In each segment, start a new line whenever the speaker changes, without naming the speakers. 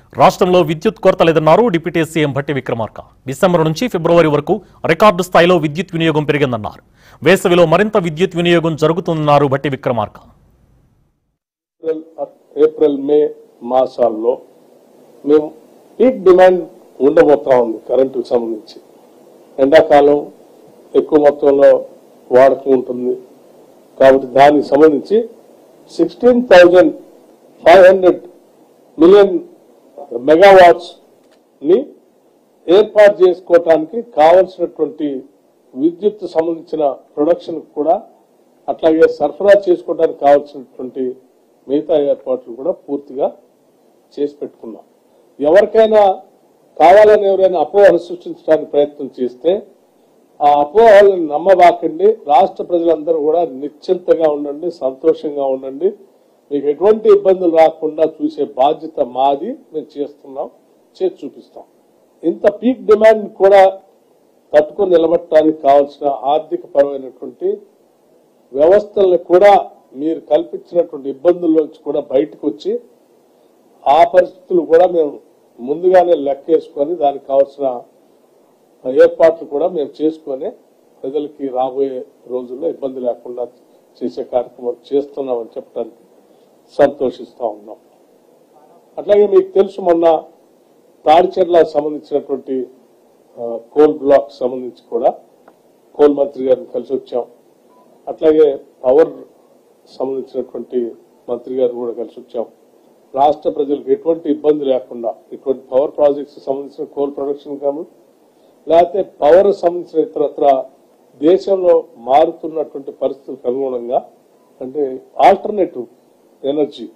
రాష్ట్రంలో విద్యుత్ కొరత లేదన్నారు deputy CM Bhatti Vikramarka December నుంచి ఫిబ్రవరి వరకు రికార్డు స్థాయిలో విద్యుత్ వినియోగం పెరిగిందన్నారు వేసవిలో మరింత విద్యుత్ వినియోగం జరుగుతుందన్నారు Bhatti Vikramarka
April April May మాసాల్లో మేము పీక్ డిమాండ్ ఉండబోతా ఉంది కరెంటుకు సంబంధించి ఎండాకాలం ఎక్కువ మొత్తంలో వాడకం ఉంటుంది కాబట్టి దానికి సంబంధించి sixteen thousand five hundred million megawatts ని ఏర్పాటు చేసుకోవటానికి కావలసినటువంటి విద్యుత్ సంబంధించిన ప్రొడక్షన్ కూడా అట్లాగే సరఫరా చేసుకోవడానికి కావాల్సినటువంటి మిగతా ఏర్పాట్లు కూడా పూర్తిగా చేసి పెట్టుకున్నాం ఎవరికైనా కావాలని ఎవరైనా అపోహలు సృష్టించడానికి ప్రయత్నం చేస్తే ఆ అపోహలను నమ్మబాకండి రాష్ట్ర ప్రజలందరూ కూడా నిశ్చింతగా ఉండండి సంతోషంగా ఉండండి మీకు ఎటువంటి ఇబ్బందులు రాకుండా చూసే బాధ్యత మాది మేము చేస్తున్నాం చేసి చూపిస్తాం ఇంత పీక్ డిమాండ్ కూడా తట్టుకొని నిలబట్టడానికి కావాల్సిన ఆర్థిక పరమైనటువంటి వ్యవస్థలను కూడా మీరు కల్పించినటువంటి ఇబ్బందుల్లోంచి కూడా బయటకు వచ్చి ఆ పరిస్థితులు కూడా మేము ముందుగానే లెక్కేసుకొని దానికి కావాల్సిన ఏర్పాట్లు కూడా మేము చేసుకొని ప్రజలకి రాబోయే రోజుల్లో ఇబ్బంది లేకుండా చేసే కార్యక్రమం చేస్తున్నామని చెప్పడానికి సంతోషిస్తా ఉన్నాం అట్లాగే మీకు తెలుసు మొన్న తాడిచెర్ల సంబంధించినటువంటి ఆ, కోల్ బ్లాక్ సంబంధించి కూడా కోల్ మంత్రి గారిని కలిసి వచ్చాం అట్లాగే పవర్ సంబంధించినటువంటి మంత్రి గారు కూడా కలిసి వచ్చాం రాష్ట్ర ప్రజలకు ఎటువంటి ఇబ్బంది లేకుండా ఇటువంటి పవర్ ప్రాజెక్ట్స్ సంబంధించిన కోల్ ప్రొడక్షన్ కానీ లేకపోతే పవర్ సంబంధించిన ఇతరత్ర దేశంలో మారుతున్నటువంటి పరిస్థితులకు అనుగుణంగా అంటే ఆల్టర్నేటివ్ ఎనర్జీ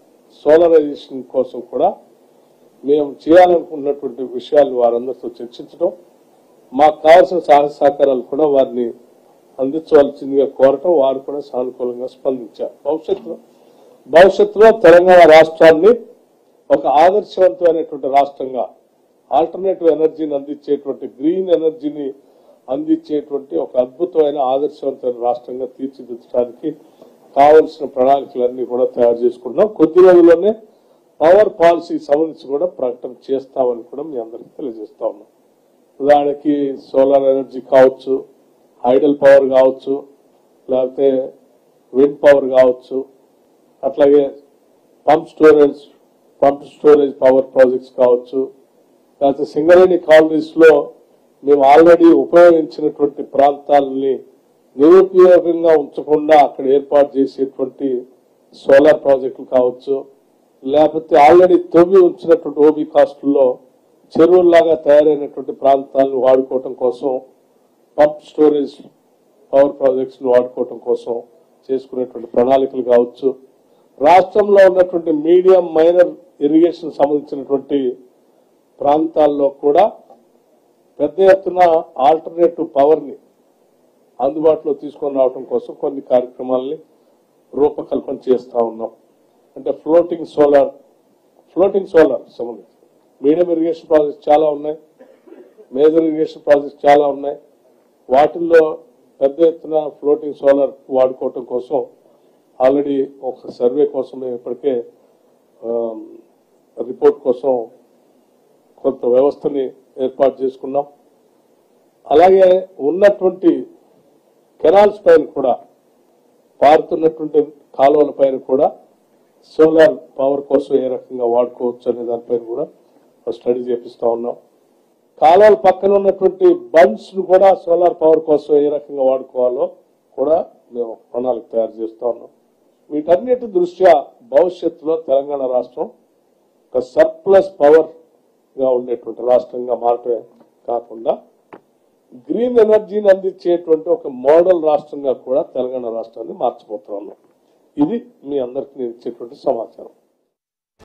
సోలరైజేషన్ కోసం కూడా మేము చేయాలనుకున్నటువంటి విషయాలు వారందరితో చర్చించడం మాకు కావాల్సిన సహాయ సహకారాలు కూడా వారిని అందించవలసిందిగా కోరటం వారు కూడా సానుకూలంగా స్పందించారు భవిష్యత్తులో భవిష్యత్తులో తెలంగాణ రాష్ట్రాన్ని ఒక ఆదర్శవంతమైనటువంటి రాష్ట్రంగా ఆల్టర్నేటివ్ ఎనర్జీని అందించేటువంటి గ్రీన్ ఎనర్జీని అందించేటువంటి ఒక అద్భుతమైన ఆదర్శవంతమైన రాష్ట్రంగా తీర్చిదిద్దడానికి కావలసిన ప్రణాళికలన్నీ కూడా తయారు చేసుకుంటున్నాం కొద్ది రోజుల్లోనే పవర్ పాలసీ సంబంధించి కూడా ప్రకటన చేస్తామని కూడా మీ అందరికీ తెలియజేస్తా ఉన్నాం ఉదాహరణకి సోలార్ ఎనర్జీ కావచ్చు హైడల్ పవర్ కావచ్చు లేకపోతే విండ్ పవర్ కావచ్చు అట్లాగే pump storage pump storage power projects కావచ్చు లేకపోతే సింగరేణి కాలనీస్ లో మేము ఆల్రెడీ ఉపయోగించినటువంటి ప్రాంతాలని నిరుపయోగంగా ఉంచకుండా అక్కడ ఏర్పాటు చేసేటువంటి సోలార్ ప్రాజెక్టులు కావచ్చు లేకపోతే ఆల్రెడీ తవ్వి ఉంచినటువంటి ఓబీ కాస్టుల్లో చెరువుల్లాగా తయారైనటువంటి ప్రాంతాలను వాడుకోవటం కోసం పంప్ స్టోరేజ్ పవర్ ప్రాజెక్ట్స్ వాడుకోవటం కోసం చేసుకునేటువంటి ప్రణాళికలు కావచ్చు రాష్ట్రంలో ఉన్నటువంటి మీడియం మైనర్ ఇరిగేషన్ సంబంధించినటువంటి ప్రాంతాల్లో కూడా పెద్ద ఎత్తున ఆల్టర్నేటివ్ పవర్ ని అందుబాటులో తీసుకొని రావడం కోసం కొన్ని కార్యక్రమాలని రూపకల్పన చేస్తా ఉన్నాం అంటే ఫ్లోటింగ్ సోలార్ ఫ్లోటింగ్ సోలార్ సంబంధించి మీడియం ఇరిగేషన్ ప్రాజెక్ట్స్ చాలా ఉన్నాయి మేజర్ ఇరిగేషన్ ప్రాజెక్ట్స్ చాలా ఉన్నాయి వాటిల్లో పెద్ద ఎత్తున ఫ్లోటింగ్ సోలార్ వాడుకోవటం కోసం ఆల్రెడీ ఒక సర్వే కోసం మేము ఇప్పటికే ఆమ్, రిపోర్ట్ కోసం కొంత వ్యవస్థని ఏర్పాటు చేసుకున్నాం అలాగే ఉన్నటువంటి కెనాల్స్ పైన కూడా పారుతున్నటువంటి కాలువల పైన కూడా సోలార్ పవర్ కోసం ఏ రకంగా వాడుకోవచ్చు అనే దానిపైన కూడా ఒక స్టడీ చేపిస్తా ఉన్నాం కాలువల పక్కన ఉన్నటువంటి బండ్స్ ను కూడా సోలార్ పవర్ కోసం ఏ రకంగా వాడుకోవాలో కూడా మేము ప్రణాళిక తయారు చేస్తా ఉన్నాం వీటన్నిటి దృష్ట్యా భవిష్యత్తులో తెలంగాణ రాష్ట్రం ఒక సర్ప్లస్ పవర్ గా ఉండేటువంటి రాష్ట్రంగా మారటమే కాకుండా గ్రీన్ ఎనర్జీని అందించేటువంటి ఒక మోడల్ రాష్ట్రంగా కూడా తెలంగాణ రాష్ట్రాన్ని మార్చిపోతా ఉన్నాం ఇది మీ అందరికి నేను ఇచ్చేటువంటి సమాచారం